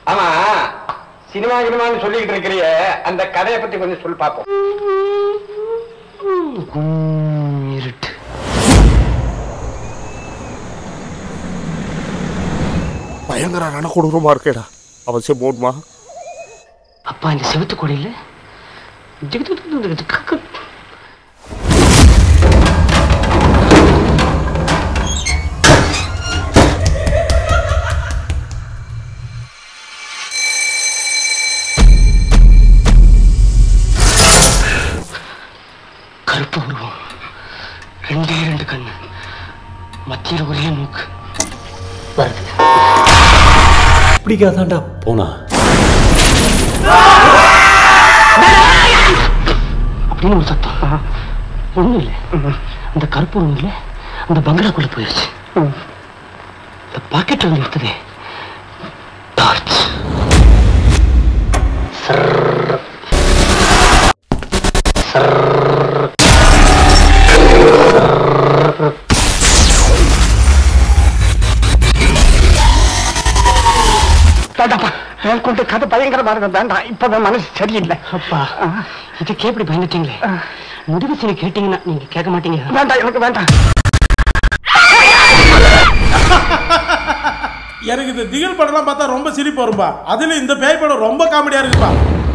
ஆமா சினிமா கினிமான்னு சொல்லிக்கிட்டு இருக்கிறிய அந்த கதையை பத்தி கொஞ்சம் சொல்லி பார்ப்போம் இருட்டு பயங்கர ரணக்கொடூரமா இருக்கேடா அவசியம் போடுமா அப்பா இந்த செவத்து கொடையில் கருப்பு உருவம் ரெண்டே ரெண்டு கண்ணு மத்தியில் ஒரே மூக்கு வருது பிடிக்காதாண்டா போனா அப்படின்னு ஒரு சத்தம் ஒண்ணும் இல்லை அந்த கருப்பு ஒண்ணும் இல்லை அந்த பங்களாக்குள்ள போயிருச்சு இந்த பாக்கெட்ல வந்து எடுத்ததே டார்ச் வேண்டாப்பா மேற்கொண்டு கதை பயங்கரமா இருக்கும் வேண்டாம் இப்பதான் மனசு சரியில்லை அப்பா இதுக்கே இப்படி பயந்துட்டீங்களே முடிவு செய்ய கேட்டீங்கன்னா நீங்க கேட்க மாட்டீங்க வேண்டாம் எனக்கு வேண்டாம் எனக்கு இந்த திகில் படம்லாம் பார்த்தா ரொம்ப சிரிப்பு வரும்பா அதுல இந்த பேய் படம் ரொம்ப காமெடியா இருக்குப்பா